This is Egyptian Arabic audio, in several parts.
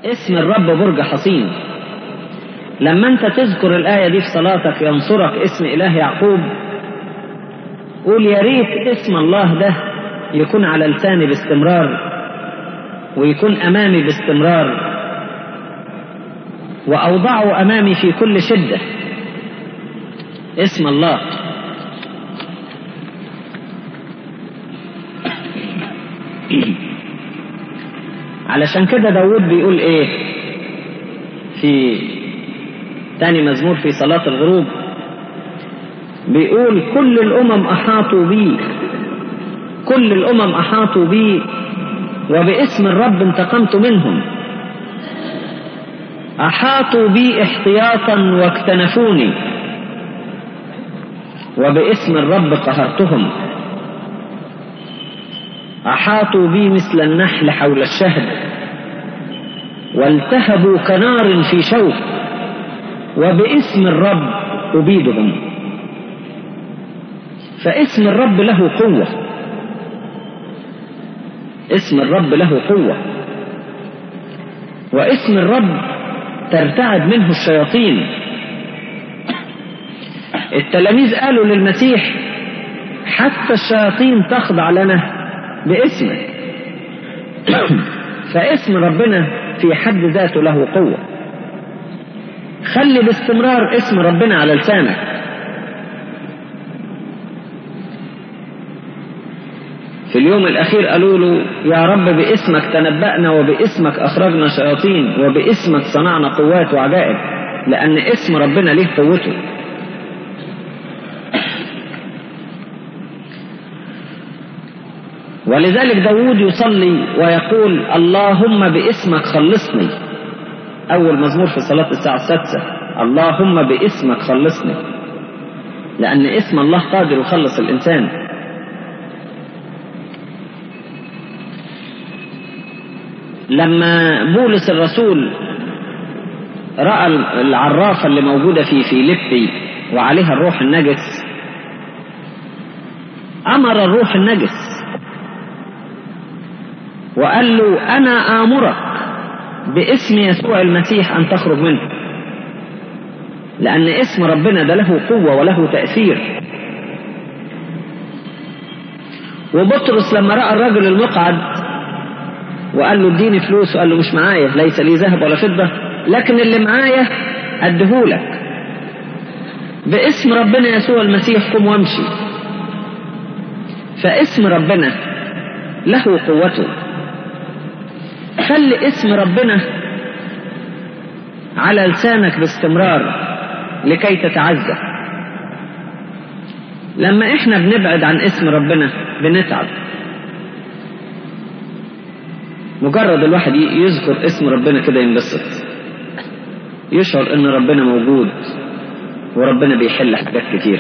اسم الرب برج حصين لما انت تذكر الآية دي في صلاتك ينصرك اسم إله يعقوب قول يا ريت اسم الله ده يكون على لساني باستمرار ويكون أمامي باستمرار وأوضعه أمامي في كل شدة اسم الله علشان كده داود بيقول ايه في تاني مزمور في صلاة الغروب بيقول كل الأمم أحاطوا بي كل الأمم أحاطوا بي وباسم الرب انتقمت منهم أحاطوا بي احتياطا واكتنفوني وباسم الرب قهرتهم أحاطوا بي مثل النحل حول الشهد والتهبوا كنار في شوك وباسم الرب أبيدهم فاسم الرب له قوة اسم الرب له قوة واسم الرب ترتعد منه الشياطين التلاميذ قالوا للمسيح حتى الشياطين تخضع لنا باسمك فاسم ربنا في حد ذاته له قوة خلي باستمرار اسم ربنا على لسانك في اليوم الأخير قالوا له يا رب باسمك تنبأنا وباسمك أخرجنا شياطين وباسمك صنعنا قوات وعجائب لأن اسم ربنا ليه قوته ولذلك داود يصلي ويقول اللهم باسمك خلصني أول مزمور في صلاة الساعة السادسة اللهم باسمك خلصني لأن اسم الله قادر يخلص الإنسان لما بولس الرسول رأى العرافة اللي موجودة في فيليبي وعليها الروح النجس أمر الروح النجس وقال له أنا آمرك باسم يسوع المسيح أن تخرج منه لأن اسم ربنا ده له قوة وله تأثير وبطرس لما رأى الرجل المقعد وقال له اديني فلوس وقال له مش معايا ليس لي ذهب ولا فضة لكن اللي معايا اديهولك باسم ربنا يسوع المسيح قم وامشي فاسم ربنا له قوته خلي اسم ربنا على لسانك باستمرار لكي تتعزى لما احنا بنبعد عن اسم ربنا بنتعب مجرد الواحد يذكر اسم ربنا كده ينبسط يشعر ان ربنا موجود وربنا بيحل حاجات كتيره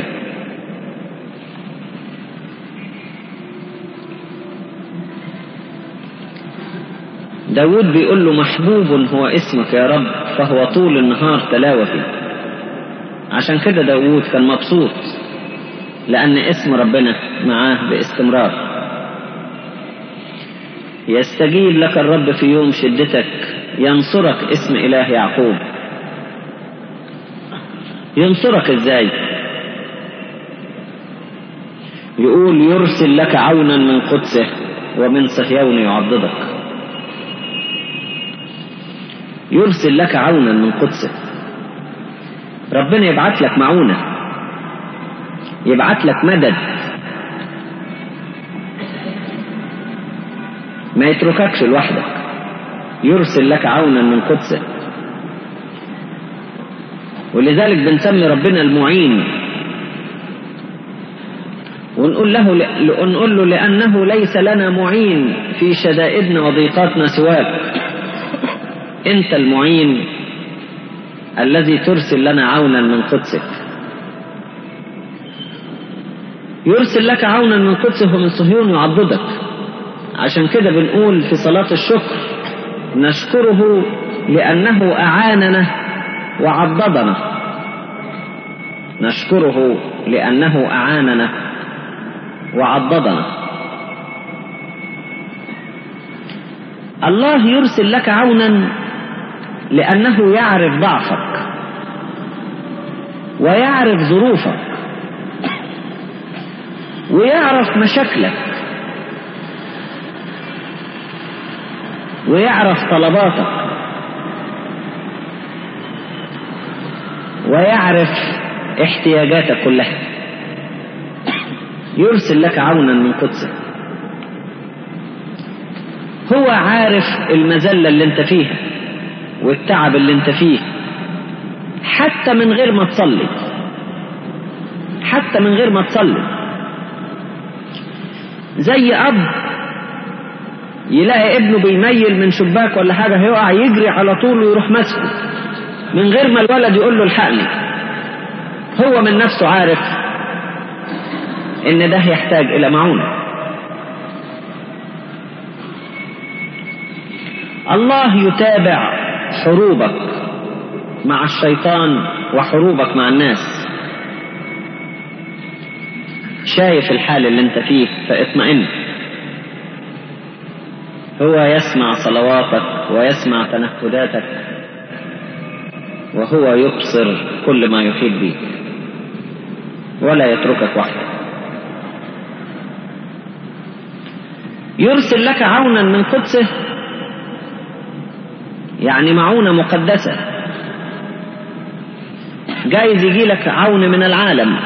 داود بيقول له محبوب هو اسمك يا رب فهو طول النهار تلاوتي عشان كده داود كان مبسوط لأن اسم ربنا معاه باستمرار يستجيب لك الرب في يوم شدتك ينصرك اسم إله يعقوب ينصرك ازاي يقول يرسل لك عونا من قدسه ومن صهيون يعضدك يرسل لك عونا من قدسه ربنا يبعت لك معونة يبعت لك مدد ما يترككش لوحدك يرسل لك عونا من قدسه ولذلك بنسمي ربنا المعين ونقول له نقول له لأنه ليس لنا معين في شدائدنا وضيقاتنا سواك أنت المعين الذي ترسل لنا عونا من قدسك يرسل لك عونا من قدسه ومن صهيون يعضدك عشان كده بنقول في صلاة الشكر نشكره لأنه أعاننا وعضدنا نشكره لأنه أعاننا وعضدنا الله يرسل لك عونا لأنه يعرف ضعفك ويعرف ظروفك ويعرف مشاكلك ويعرف طلباتك ويعرف احتياجاتك كلها يرسل لك عونا من قدسه هو عارف المذلة اللي انت فيها والتعب اللي انت فيه حتى من غير ما تصلي حتى من غير ما تصلي زي اب يلاقي ابنه بيميل من شباك ولا حاجة هيقع يجري على طول ويروح ماسكه من غير ما الولد يقول له الحقني هو من نفسه عارف ان ده يحتاج الى معونه الله يتابع حروبك مع الشيطان وحروبك مع الناس شايف الحال اللي انت فيه فاطمئن هو يسمع صلواتك ويسمع تنفذاتك وهو يبصر كل ما يحيط بك ولا يتركك وحدك يرسل لك عونا من قدسه يعني معونة مقدسة جايز يجي لك عون من العالم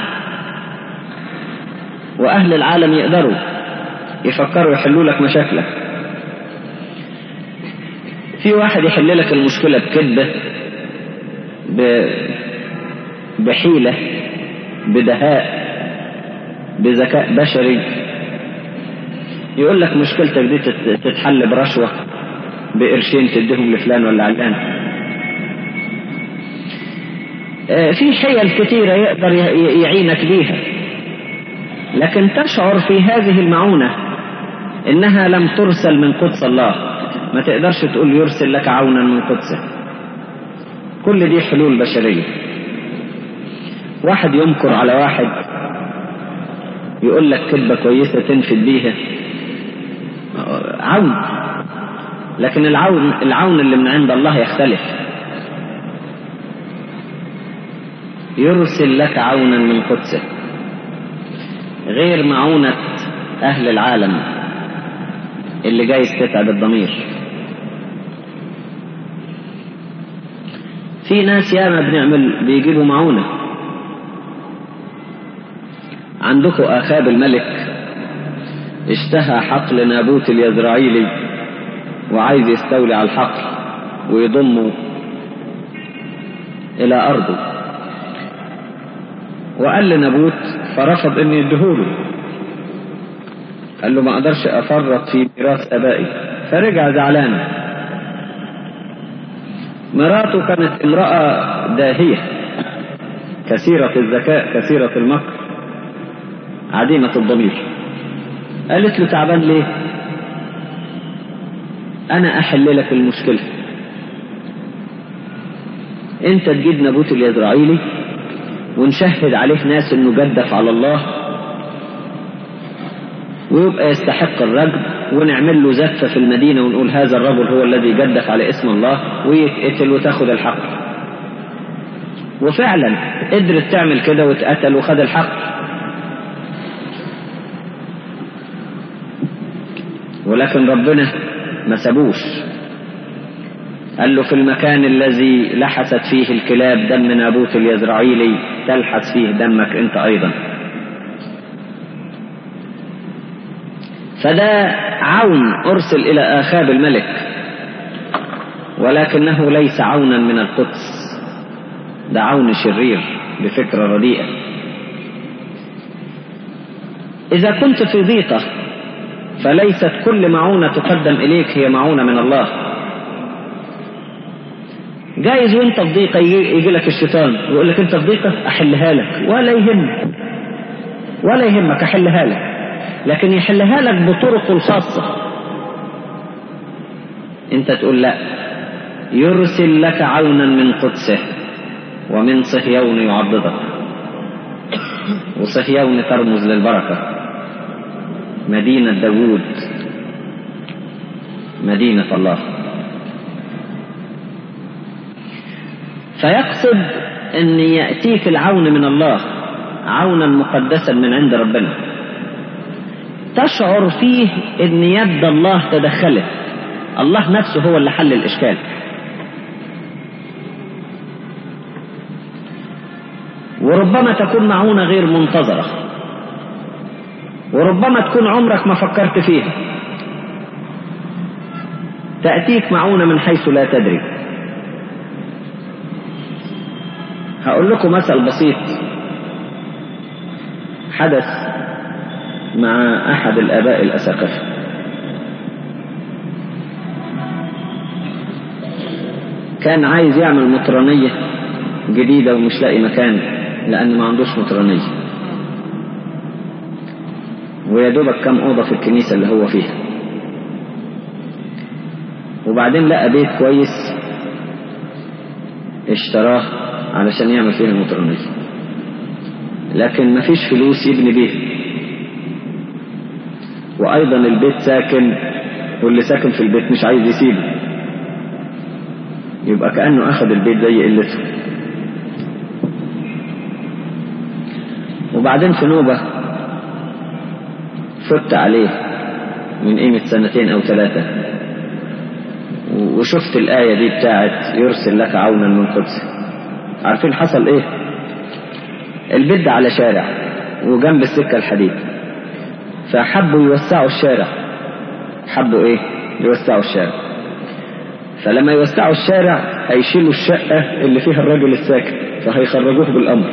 وأهل العالم يقدروا يفكروا يحلوا لك مشاكلك في واحد يحل لك المشكلة بكذبة ب... بحيلة بدهاء بذكاء بشري يقول لك مشكلتك دي تتحل برشوة بقرشين تديهم لفلان ولا علان في حيل كثيرة يقدر يعينك بيها لكن تشعر في هذه المعونة إنها لم ترسل من قدس الله ما تقدرش تقول يرسل لك عونا من قدسه كل دي حلول بشرية واحد يمكر على واحد يقول لك كذبة كويسة تنفد بيها عون لكن العون العون اللي من عند الله يختلف يرسل لك عونا من قدسه غير معونة أهل العالم اللي جايز تتعب الضمير في ناس ياما بنعمل بيجيبوا معونة عندكم آخاب الملك اشتهى حقل نابوت اليزرعيلي وعايز يستولي على الحقل ويضمه إلى أرضه وقال لنابوت فرفض ان يديهوله قال له ما اقدرش افرط في ميراث ابائي فرجع زعلان مراته كانت امرأة داهية كثيرة الذكاء كثيرة المكر عديمة الضمير قالت له تعبان ليه انا احل لك المشكلة انت تجيب نابوت اليزرعيلي ونشهد عليه ناس انه جدف على الله ويبقى يستحق الرجم ونعمل له زفة في المدينة ونقول هذا الرجل هو الذي جدف على اسم الله ويتقتل وتاخد الحق وفعلا قدرت تعمل كده واتقتل وخد الحق ولكن ربنا ما سابوش قال له في المكان الذي لحست فيه الكلاب دم نابوت اليزرعيلي تلحس فيه دمك انت ايضا فده عون ارسل الى اخاب الملك ولكنه ليس عونا من القدس ده عون شرير بفكرة رديئة إذا كنت في ضيقة فليست كل معونة تقدم إليك هي معونة من الله جايز وانت في ضيقة يجي لك الشيطان ويقول لك انت في ضيقة احلها لك ولا يهمك ولا يهمك احلها لك لكن يحلها لك بطرق الخاصة انت تقول لا يرسل لك عونا من قدسه ومن صهيون يعضدك وصهيون ترمز للبركة مدينة داوود مدينة الله فيقصد ان يأتيك العون من الله عونا مقدسا من عند ربنا تشعر فيه ان يد الله تدخلت الله نفسه هو اللي حل الاشكال وربما تكون معونة غير منتظرة وربما تكون عمرك ما فكرت فيها تأتيك معونة من حيث لا تدري هقول لكم مثل بسيط حدث مع أحد الآباء الأساقفة كان عايز يعمل مطرانية جديدة ومش لاقي مكان لأن ما عندوش مطرانية ويا دوبك كام أوضة في الكنيسة اللي هو فيها وبعدين لقى بيت كويس اشتراه علشان يعمل فيه المطرانية لكن مفيش فلوس يبني بيه وأيضا البيت ساكن واللي ساكن في البيت مش عايز يسيبه يبقى كأنه أخذ البيت زي قلته وبعدين في نوبة فت عليه من قيمة سنتين أو ثلاثة وشفت الآية دي بتاعت يرسل لك عونا من قدسه عارفين حصل ايه البيت على شارع وجنب السكة الحديد فحبوا يوسعوا الشارع حبوا ايه يوسعوا الشارع فلما يوسعوا الشارع هيشيلوا الشقة اللي فيها الراجل الساكن فهيخرجوه بالأمر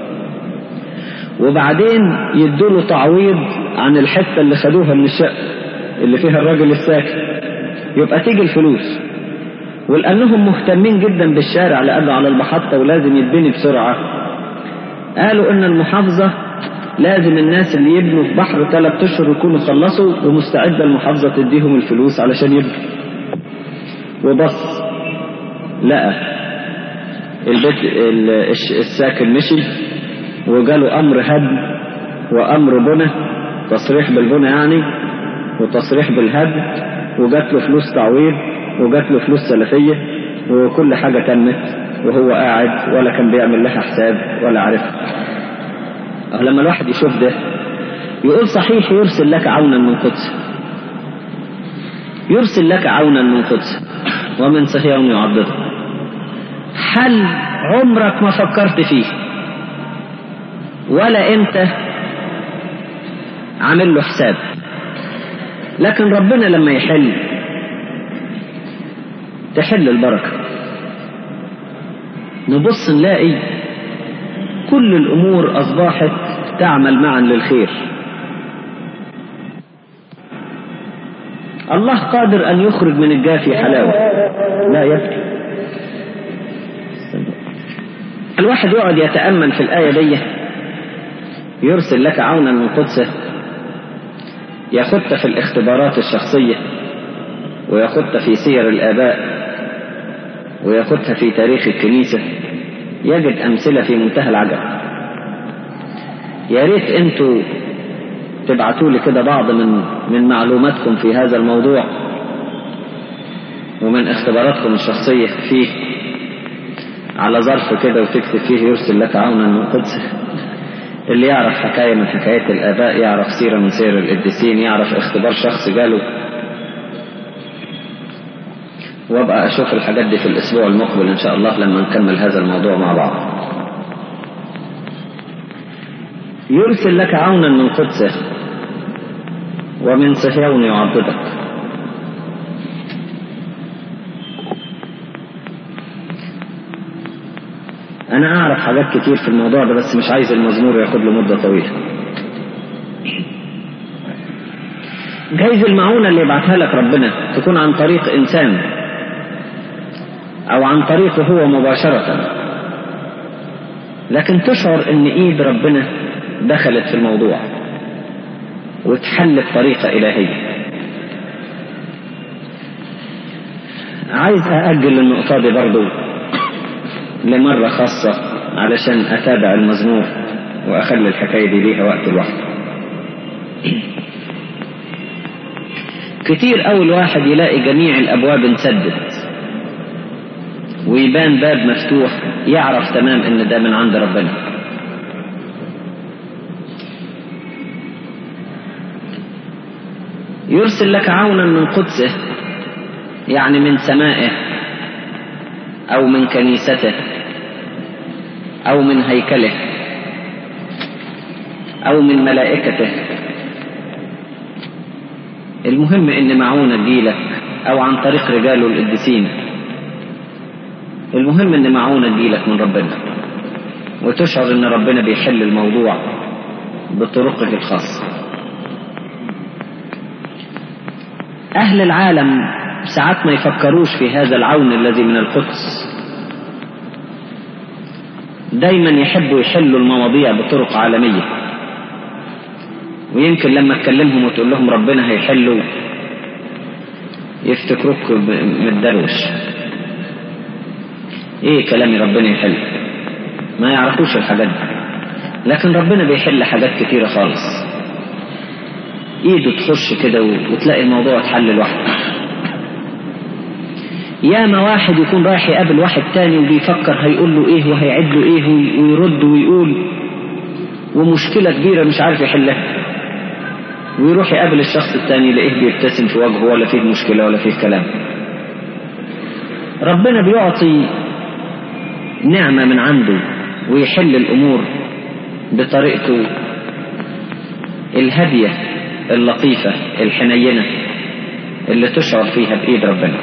وبعدين يدوا له تعويض عن الحتة اللي خدوها من الشقة اللي فيها الراجل الساكن يبقى تيجي الفلوس ولأنهم مهتمين جدا بالشارع لأنه على المحطة ولازم يتبني بسرعة قالوا إن المحافظة لازم الناس اللي يبنوا في بحر ثلاث أشهر يكونوا خلصوا ومستعدة المحافظة تديهم الفلوس علشان يبنوا وبص لقى البيت الساكن مشي وجاله أمر هدم وأمر بنى تصريح بالبنى يعني وتصريح بالهدم وجات له فلوس تعويض وجات له فلوس سلفية وكل حاجة تمت وهو قاعد ولا كان بيعمل لها حساب ولا عارفها لما الواحد يشوف ده يقول صحيح يرسل لك عونا من قدسه يرسل لك عونا من قدسه ومن صهيون يعضده حل عمرك ما فكرت فيه ولا انت عامل له حساب لكن ربنا لما يحل تحل البركة نبص نلاقي كل الأمور أصبحت تعمل معا للخير الله قادر أن يخرج من الجافي حلاوة لا يبكي الواحد يقعد يتأمل في الآية دي يرسل لك عونا من قدسه ياخدت في الاختبارات الشخصية وياخدت في سير الآباء وياخدها في تاريخ الكنيسة يجد أمثلة في منتهى العجب يا ريت انتوا تبعتوا لي كده بعض من من معلوماتكم في هذا الموضوع ومن اختباراتكم الشخصية فيه على ظرف كده وتكتب فيه يرسل لك عونا من قدسه اللي يعرف حكاية من حكايات الآباء يعرف سيرة من سير القديسين يعرف اختبار شخص جاله وابقى أشوف الحاجات دي في الأسبوع المقبل إن شاء الله لما نكمل هذا الموضوع مع بعض يرسل لك عونا من قدسه ومن صهيون يعضدك أنا أعرف حاجات كتير في الموضوع ده بس مش عايز المزمور ياخد له مدة طويلة جايز المعونة اللي يبعتها لك ربنا تكون عن طريق إنسان أو عن طريقه هو مباشرة لكن تشعر إن إيد ربنا دخلت في الموضوع وتحل بطريقة إلهية عايز أأجل النقطة دي برضو لمرة خاصة علشان أتابع المزمور وأخلي الحكاية دي ليها وقت لوحده كتير أول واحد يلاقي جميع الأبواب انسدت ويبان باب مفتوح يعرف تمام ان ده من عند ربنا يرسل لك عونا من قدسه يعني من سمائه او من كنيسته او من هيكله او من ملائكته المهم ان معونة تجيلك او عن طريق رجاله القديسين المهم ان معونة تجيلك من ربنا وتشعر ان ربنا بيحل الموضوع بطرقه الخاصة اهل العالم ساعات ما يفكروش في هذا العون الذي من القدس دايما يحبوا يحلوا المواضيع بطرق عالمية ويمكن لما تكلمهم وتقول لهم ربنا هيحلوا يفتكروك متدروش ايه كلامي ربنا يحل ما يعرفوش الحاجات دي لكن ربنا بيحل حاجات كتيرة خالص ايده تخش كده وتلاقي الموضوع اتحل لوحده ياما واحد يكون رايح يقابل واحد تاني وبيفكر هيقول له ايه وهيعد له ايه ويرد ويقول ومشكلة كبيرة مش عارف يحلها ويروح يقابل الشخص التاني يلاقيه بيبتسم في وجهه ولا فيه مشكلة ولا فيه كلام ربنا بيعطي نعمة من عنده ويحل الأمور بطريقته الهادية اللطيفة الحنينة اللي تشعر فيها بإيد ربنا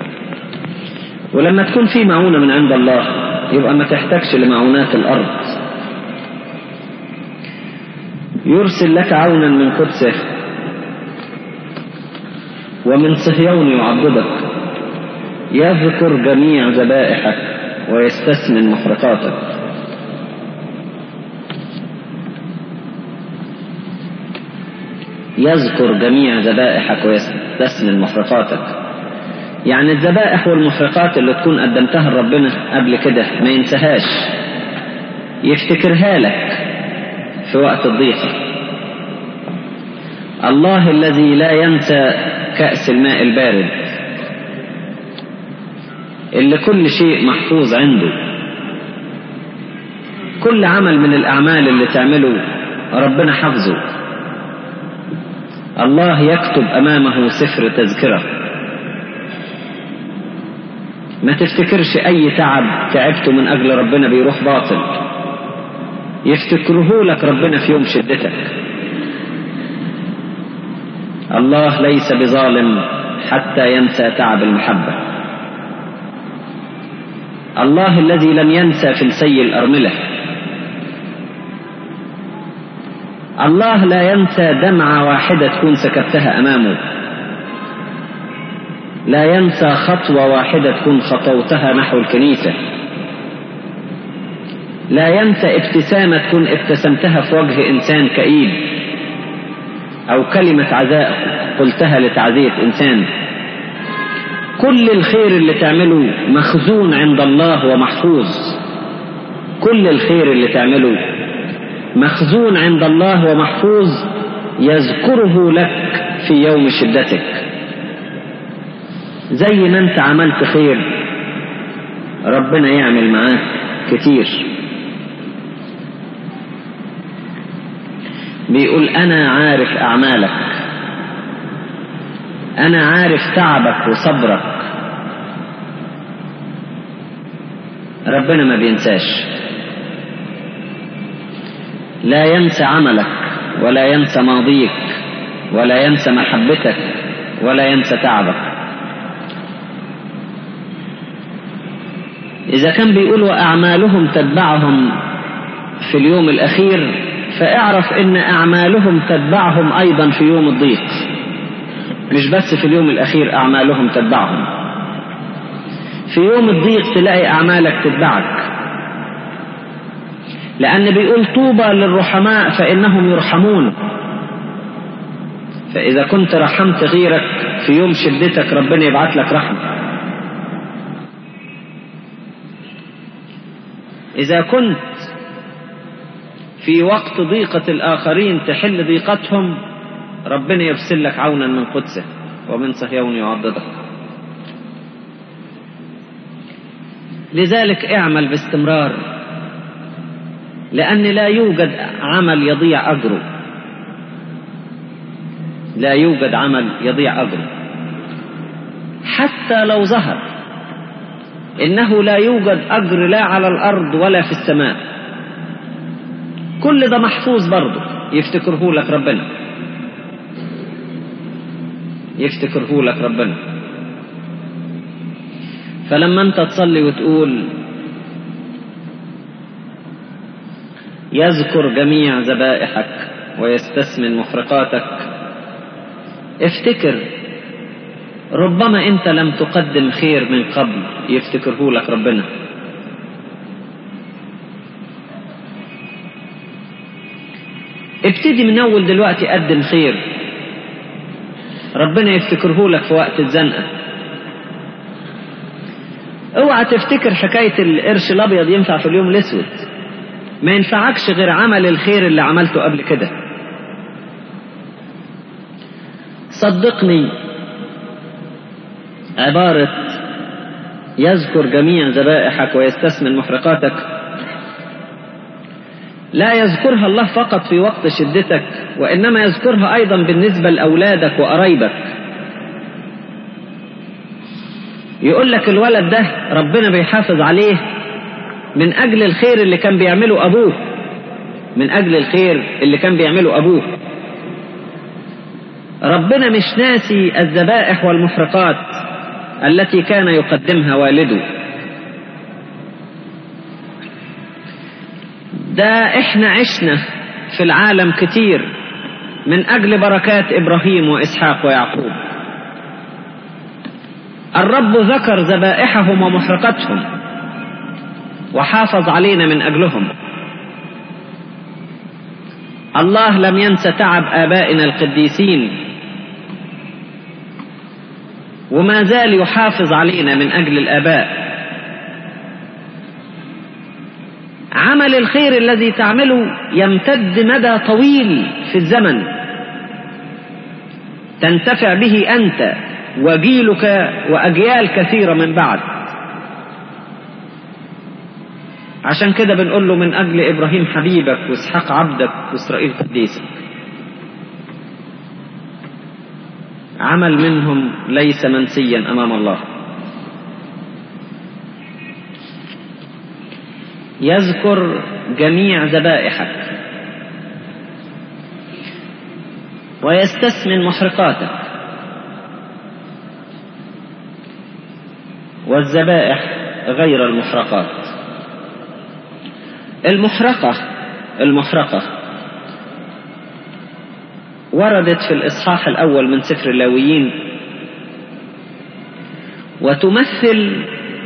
ولما تكون في معونة من عند الله يبقى ما تحتاجش لمعونات الأرض يرسل لك عونا من قدسه ومن صهيون يعضدك يذكر جميع ذبائحك ويستثمن محرقاتك يذكر جميع ذبائحك ويستثمن محرقاتك يعني الذبائح والمحرقات اللي تكون قدمتها لربنا قبل كده ما ينساهاش يفتكرها لك في وقت الضيقة الله الذي لا ينسى كأس الماء البارد اللي كل شيء محفوظ عنده كل عمل من الأعمال اللي تعمله ربنا حفظه الله يكتب أمامه سفر تذكرة ما تفتكرش أي تعب تعبته من أجل ربنا بيروح باطل يفتكره لك ربنا في يوم شدتك الله ليس بظالم حتى ينسى تعب المحبة الله الذي لم ينسى في السي الأرملة الله لا ينسى دمعة واحدة تكون سكبتها أمامه لا ينسى خطوة واحدة تكون خطوتها نحو الكنيسة لا ينسى ابتسامة تكون ابتسمتها في وجه إنسان كئيب أو كلمة عزاء قلتها لتعزية إنسان كل الخير اللي تعمله مخزون عند الله ومحفوظ كل الخير اللي تعمله مخزون عند الله ومحفوظ يذكره لك في يوم شدتك زي ما انت عملت خير ربنا يعمل معاك كتير بيقول انا عارف اعمالك انا عارف تعبك وصبرك ربنا ما بينساش لا ينسى عملك ولا ينسى ماضيك ولا ينسى محبتك ولا ينسى تعبك إذا كان بيقول وأعمالهم تتبعهم في اليوم الأخير فاعرف إن أعمالهم تتبعهم أيضا في يوم الضيق مش بس في اليوم الأخير أعمالهم تتبعهم في يوم الضيق تلاقي أعمالك تتبعك لأن بيقول طوبى للرحماء فإنهم يرحمون فإذا كنت رحمت غيرك في يوم شدتك ربنا يبعت لك رحمة إذا كنت في وقت ضيقة الآخرين تحل ضيقتهم ربنا يرسل لك عونا من قدسه ومن صهيون يعضدك لذلك اعمل باستمرار لأن لا يوجد عمل يضيع أجره لا يوجد عمل يضيع أجره حتى لو ظهر إنه لا يوجد أجر لا على الأرض ولا في السماء كل ده محفوظ برضه يفتكره لك ربنا يفتكره لك ربنا فلما انت تصلي وتقول يذكر جميع ذبائحك ويستثمن محرقاتك افتكر ربما انت لم تقدم خير من قبل يفتكره لك ربنا ابتدي من اول دلوقتي قدم خير ربنا يفتكره لك في وقت الزنقه اوعى تفتكر حكايه القرش الابيض ينفع في اليوم الاسود ما ينفعكش غير عمل الخير اللي عملته قبل كده صدقني عبارة يذكر جميع ذبائحك ويستثمن محرقاتك لا يذكرها الله فقط في وقت شدتك وإنما يذكرها أيضا بالنسبة لأولادك وقرايبك يقول لك الولد ده ربنا بيحافظ عليه من أجل الخير اللي كان بيعمله أبوه من أجل الخير اللي كان بيعمله أبوه ربنا مش ناسي الذبائح والمحرقات التي كان يقدمها والده ده احنا عشنا في العالم كتير من اجل بركات ابراهيم واسحاق ويعقوب الرب ذكر ذبائحهم ومحرقتهم وحافظ علينا من اجلهم الله لم ينس تعب ابائنا القديسين وما زال يحافظ علينا من اجل الاباء عمل الخير الذي تعمله يمتد مدى طويل في الزمن تنتفع به انت وجيلك واجيال كثيره من بعد عشان كده بنقول له من اجل ابراهيم حبيبك واسحاق عبدك واسرائيل قديسك عمل منهم ليس منسيا امام الله يذكر جميع ذبائحك ويستثمن محرقاتك والذبائح غير المحرقات المحرقة المحرقة وردت في الإصحاح الأول من سفر اللاويين وتمثل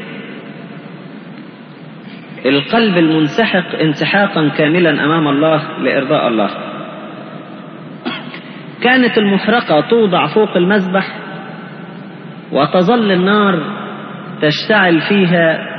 القلب المنسحق انسحاقا كاملا أمام الله لإرضاء الله كانت المحرقة توضع فوق المذبح وتظل النار تشتعل فيها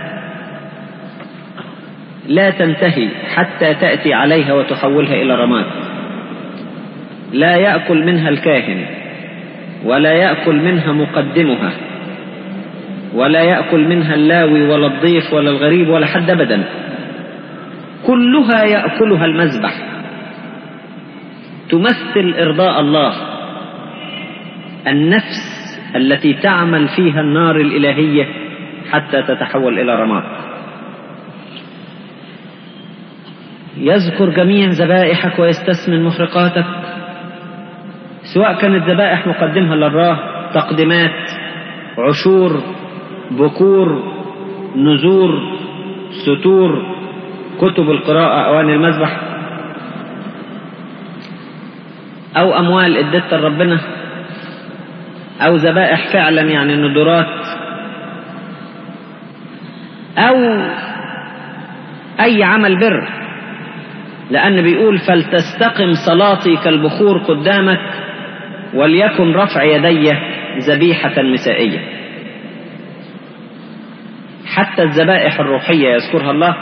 لا تنتهي حتى تأتي عليها وتحولها إلى رماد لا يأكل منها الكاهن ولا يأكل منها مقدمها ولا يأكل منها اللاوي ولا الضيف ولا الغريب ولا حد أبدا كلها يأكلها المذبح تمثل إرضاء الله النفس التي تعمل فيها النار الإلهية حتى تتحول إلى رماد يذكر جميع ذبائحك ويستثمن محرقاتك سواء كانت ذبائح مقدمها لله تقدمات عشور بكور نذور ستور كتب القراءة أواني المذبح أو أموال اديتها لربنا أو ذبائح فعلا يعني ندرات أو أي عمل بر لأن بيقول فلتستقم صلاتي كالبخور قدامك وليكن رفع يدي ذبيحة مسائية حتى الذبائح الروحية يذكرها الله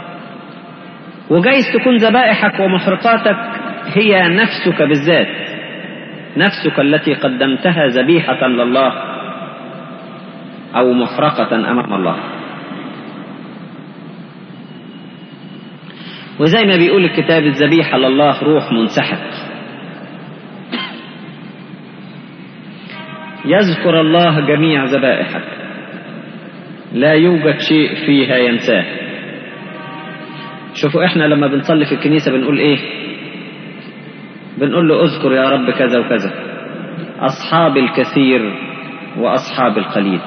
وجايز تكون ذبائحك ومحرقاتك هي نفسك بالذات نفسك التي قدمتها ذبيحة لله أو محرقة أمام الله وزي ما بيقول الكتاب الذبيحة لله روح منسحق يذكر الله جميع ذبائحك لا يوجد شيء فيها ينساه شوفوا احنا لما بنصلي في الكنيسة بنقول ايه بنقول له اذكر يا رب كذا وكذا اصحاب الكثير واصحاب القليل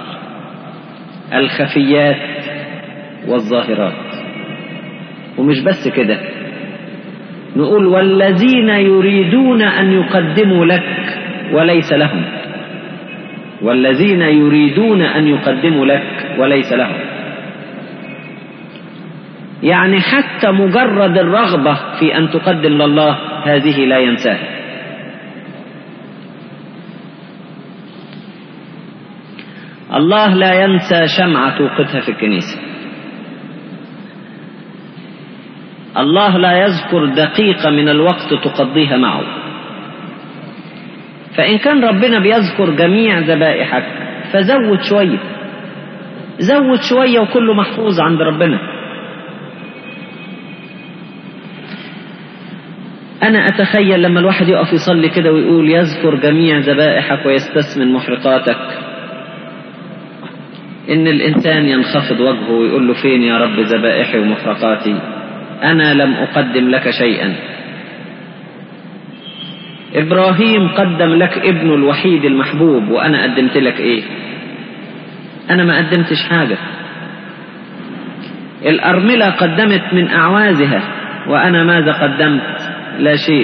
الخفيات والظاهرات ومش بس كده نقول والذين يريدون ان يقدموا لك وليس لهم والذين يريدون ان يقدموا لك وليس لهم يعني حتى مجرد الرغبه في ان تقدم لله هذه لا ينساها الله لا ينسى شمعة توقدها في الكنيسة الله لا يذكر دقيقة من الوقت تقضيها معه فإن كان ربنا بيذكر جميع ذبائحك فزود شوية زود شوية وكله محفوظ عند ربنا أنا أتخيل لما الواحد يقف يصلي كده ويقول يذكر جميع ذبائحك ويستثمن محرقاتك إن الإنسان ينخفض وجهه ويقول له فين يا رب ذبائحي ومحرقاتي أنا لم أقدم لك شيئا إبراهيم قدم لك ابنه الوحيد المحبوب وأنا قدمت لك إيه أنا ما قدمتش حاجة الأرملة قدمت من أعوازها وأنا ماذا قدمت لا شيء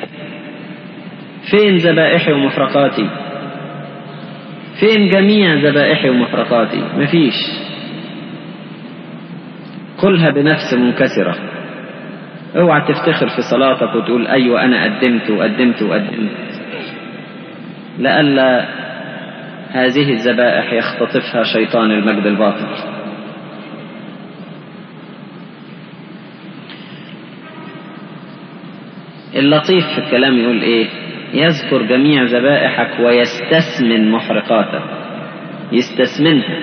فين ذبائحي ومحرقاتي فين جميع ذبائحي ومحرقاتي مفيش كلها بنفس منكسرة اوعى تفتخر في صلاتك وتقول ايوه انا قدمت وقدمت وقدمت لئلا هذه الذبائح يختطفها شيطان المجد الباطل اللطيف في الكلام يقول ايه يذكر جميع ذبائحك ويستثمن محرقاتك يستثمنها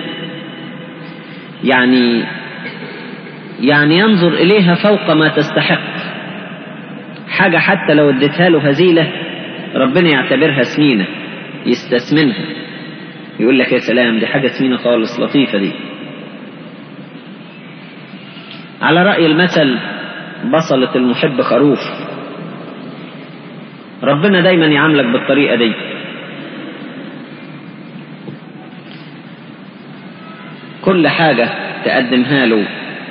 يعني يعني ينظر إليها فوق ما تستحق حاجة حتى لو اديتها له هزيلة ربنا يعتبرها سمينة يستثمنها يقول لك يا سلام دي حاجة سمينة خالص لطيفة دي على رأي المثل بصلة المحب خروف ربنا دايما يعاملك بالطريقة دي كل حاجة تقدمها له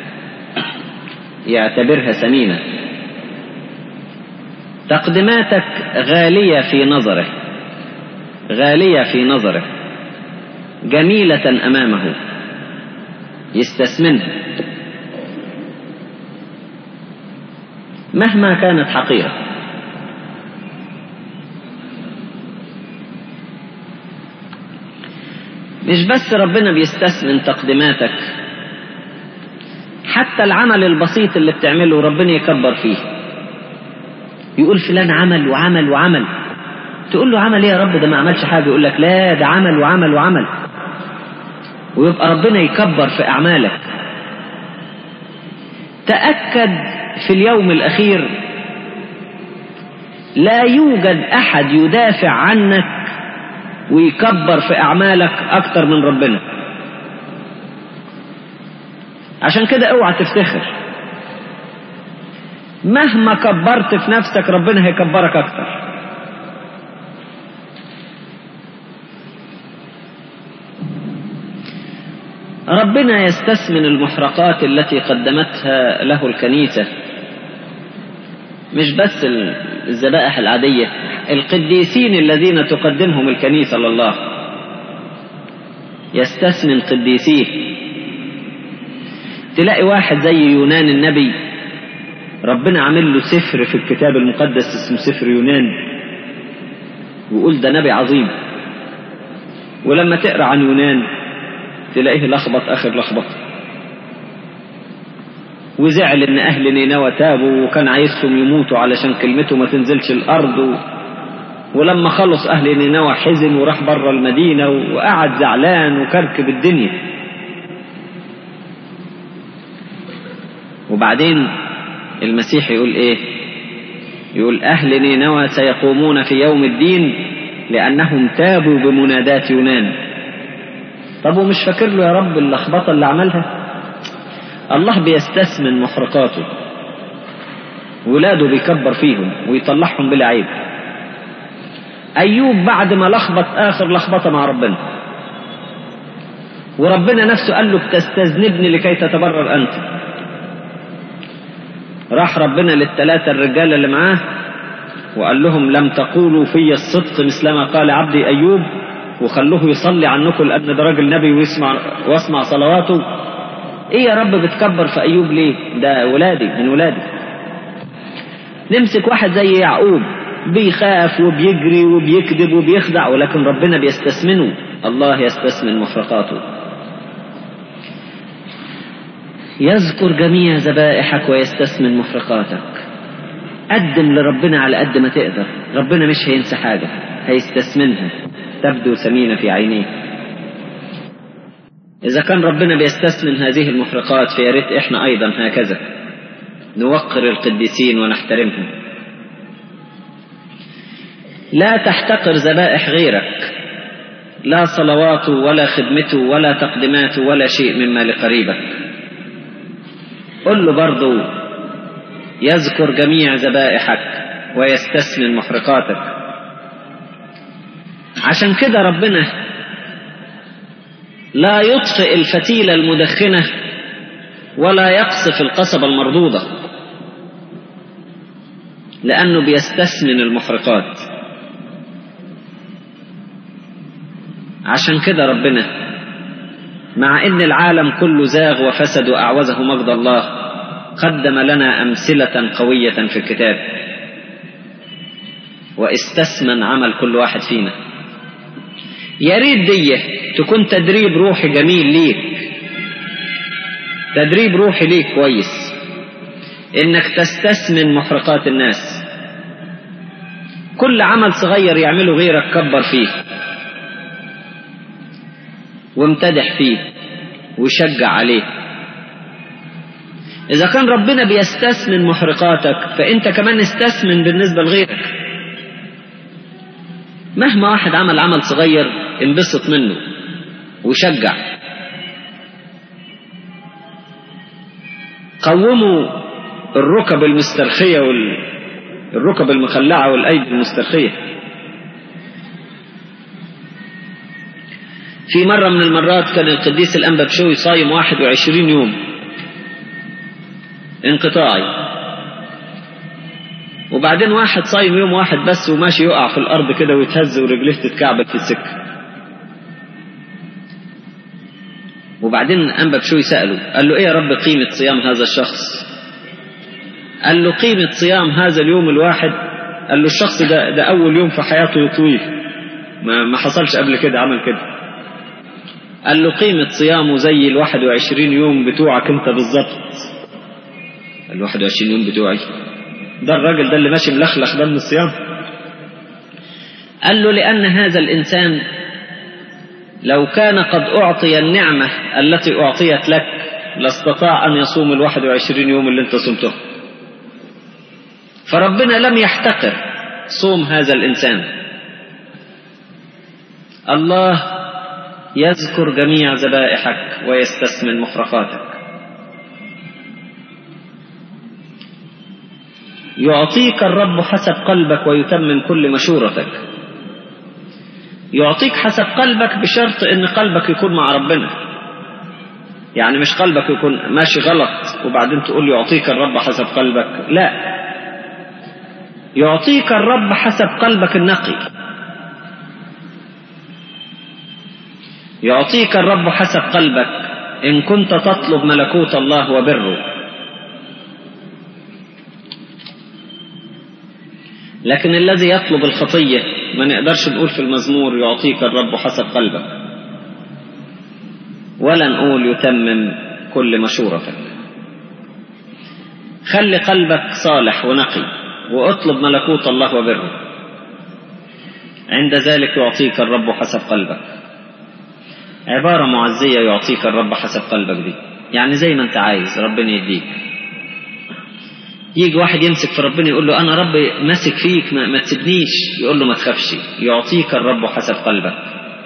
يعتبرها ثمينة تقدماتك غالية في نظره غالية في نظره جميلة أمامه يستثمنها مهما كانت حقيرة مش بس ربنا بيستثمن تقدماتك حتى العمل البسيط اللي بتعمله ربنا يكبر فيه يقول فلان عمل وعمل وعمل تقول له عمل ايه يا رب ده ما عملش حاجه يقول لك لا ده عمل وعمل وعمل ويبقى ربنا يكبر في اعمالك تاكد في اليوم الاخير لا يوجد احد يدافع عنك ويكبر في اعمالك اكتر من ربنا عشان كده اوعى تفتخر مهما كبرت في نفسك ربنا هيكبرك اكتر ربنا يستثمن المحرقات التي قدمتها له الكنيسة مش بس الذبائح العادية القديسين الذين تقدمهم الكنيسة لله يستثمن قديسيه تلاقي واحد زي يونان النبي ربنا عامل له سفر في الكتاب المقدس اسمه سفر يونان ويقول ده نبي عظيم ولما تقرا عن يونان تلاقيه لخبط اخر لخبط وزعل ان اهل نينوى تابوا وكان عايزهم يموتوا علشان كلمته ما تنزلش الارض و... ولما خلص اهل نينوى حزن وراح بره المدينه وقعد زعلان وكركب الدنيا وبعدين المسيح يقول ايه يقول اهل نينوى سيقومون في يوم الدين لانهم تابوا بمنادات يونان طب ومش فاكر له يا رب اللخبطه اللي عملها الله بيستثمن محرقاته ولاده بيكبر فيهم ويطلعهم بلا عيب ايوب بعد ما لخبط اخر لخبطه مع ربنا وربنا نفسه قال له بتستذنبني لكي تتبرر انت راح ربنا للثلاثه الرجال اللي معاه وقال لهم لم تقولوا في الصدق مثلما قال عبدي ايوب وخلوه يصلي عنكم لان ده راجل نبي ويسمع واسمع صلواته ايه يا رب بتكبر في ايوب ليه ده ولادي من ولادي نمسك واحد زي يعقوب بيخاف وبيجري وبيكذب وبيخدع ولكن ربنا بيستثمنه الله يستثمن محرقاته يذكر جميع ذبائحك ويستثمن محرقاتك قدم لربنا على قد ما تقدر ربنا مش هينسى حاجة هيستثمنها تبدو ثمينة في عينيه إذا كان ربنا بيستثمن هذه المحرقات فيا ريت إحنا أيضا هكذا نوقر القديسين ونحترمهم لا تحتقر ذبائح غيرك لا صلواته ولا خدمته ولا تقدماته ولا شيء مما لقريبك قل له برضو يذكر جميع ذبائحك ويستثمن محرقاتك عشان كده ربنا لا يطفئ الفتيلة المدخنة ولا يقصف القصبة المردودة لأنه بيستثمن المحرقات عشان كده ربنا مع ان العالم كله زاغ وفسد واعوزه مجد الله قدم لنا امثله قويه في الكتاب واستثمن عمل كل واحد فينا يا ريت دي تكون تدريب روحي جميل ليك تدريب روحي ليك كويس انك تستثمن محرقات الناس كل عمل صغير يعمله غيرك كبر فيه وامتدح فيه وشجع عليه إذا كان ربنا بيستثمن محرقاتك فأنت كمان استثمن بالنسبة لغيرك مهما واحد عمل عمل صغير انبسط منه وشجع قوموا الركب المسترخية والركب المخلعة والأيدي المسترخية في مرة من المرات كان القديس الأنبا بشوي صايم 21 يوم انقطاعي وبعدين واحد صايم يوم واحد بس وماشي يقع في الأرض كده ويتهز ورجليه تتكعبل في السكة وبعدين أنبا بشوي سأله قال له إيه يا رب قيمة صيام هذا الشخص قال له قيمة صيام هذا اليوم الواحد قال له الشخص ده, ده أول يوم في حياته يطويه ما, ما حصلش قبل كده عمل كده قال له قيمة صيامه زي ال 21 يوم بتوعك انت بالظبط ال 21 يوم بتوعي ده الراجل ده اللي ماشي ملخلخ ده من الصيام قال له لأن هذا الإنسان لو كان قد أعطي النعمة التي أعطيت لك لاستطاع أن يصوم ال 21 يوم اللي أنت صمته فربنا لم يحتقر صوم هذا الإنسان الله يذكر جميع ذبائحك ويستثمن محرقاتك يعطيك الرب حسب قلبك ويتمم كل مشورتك يعطيك حسب قلبك بشرط ان قلبك يكون مع ربنا يعني مش قلبك يكون ماشي غلط وبعدين تقول يعطيك الرب حسب قلبك لا يعطيك الرب حسب قلبك النقي يعطيك الرب حسب قلبك إن كنت تطلب ملكوت الله وبره لكن الذي يطلب الخطية ما نقدرش نقول في المزمور يعطيك الرب حسب قلبك ولا نقول يتمم كل مشورتك خلي قلبك صالح ونقي واطلب ملكوت الله وبره عند ذلك يعطيك الرب حسب قلبك عبارة معزية يعطيك الرب حسب قلبك دي يعني زي ما انت عايز ربنا يديك يجي واحد يمسك في ربنا يقول له أنا رب ماسك فيك ما, ما تسيبنيش يقول له ما تخافش يعطيك الرب حسب قلبك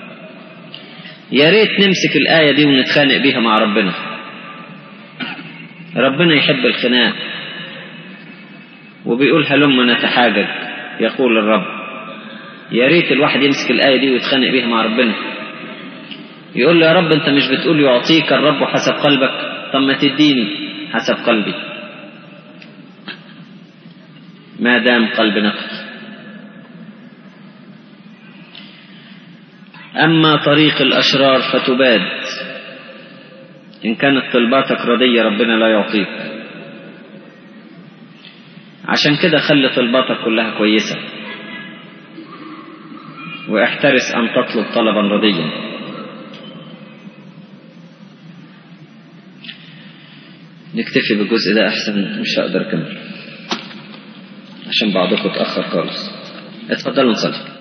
يا ريت نمسك الآية دي ونتخانق بيها مع ربنا ربنا يحب الخناق وبيقول هلم نتحاجج يقول الرب يا ريت الواحد يمسك الآية دي ويتخانق بيها مع ربنا يقول له يا رب انت مش بتقول يعطيك الرب حسب قلبك طب ما تديني حسب قلبي ما دام قلب نقي أما طريق الأشرار فتباد إن كانت طلباتك ردية ربنا لا يعطيك عشان كده خلي طلباتك كلها كويسة واحترس أن تطلب طلبا رديا نكتفي بالجزء ده أحسن مش هقدر أكمل عشان بعضكم اتأخر خالص اتفضلوا نصلي